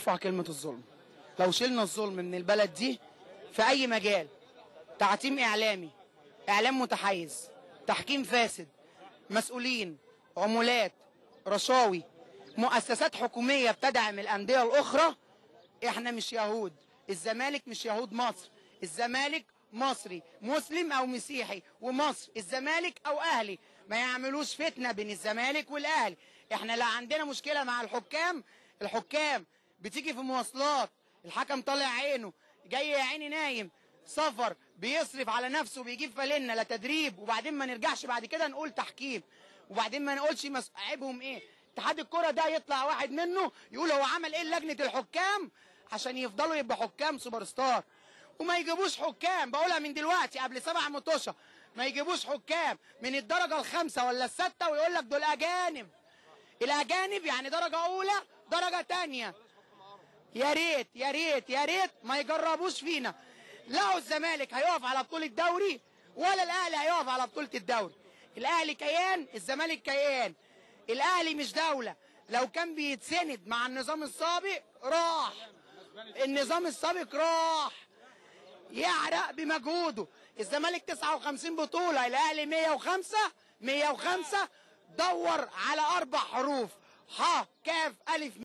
نرفع كلمة الظلم لو شلنا الظلم من البلد دي في أي مجال تعتيم إعلامي إعلام متحيز تحكيم فاسد مسؤولين عمولات رشاوي مؤسسات حكومية بتدعم الأندية الأخرى إحنا مش يهود الزمالك مش يهود مصر الزمالك مصري مسلم أو مسيحي ومصر الزمالك أو أهلي ما يعملوش فتنة بين الزمالك والأهلي إحنا لا عندنا مشكلة مع الحكام الحكام بتيجي في مواصلات الحكم طالع عينه جاي يا عيني نايم سفر بيصرف على نفسه بيجيب فالنة لا تدريب وبعدين ما نرجعش بعد كده نقول تحكيم وبعدين ما نقولش مس... عيبهم ايه اتحاد الكرة ده يطلع واحد منه يقول هو عمل ايه لجنة الحكام عشان يفضلوا يبقى حكام سوبر ستار وما يجيبوش حكام بقولها من دلوقتي قبل سبع مطوشة ما يجيبوش حكام من الدرجة الخامسة ولا الستة ويقول لك دول أجانب الأجانب يعني درجة أولى درجة تانية يا ريت يا ريت يا ريت ما يجربوش فينا لا الزمالك هيقف على بطولة الدوري ولا الأهلي هيقف على بطولة الدوري الأهلي كيان الزمالك كيان الأهلي مش دولة لو كان بيتسند مع النظام السابق راح النظام السابق راح يعرق بمجهوده الزمالك 59 بطولة الأهلي 105 105 دور على أربع حروف ح كاف ألف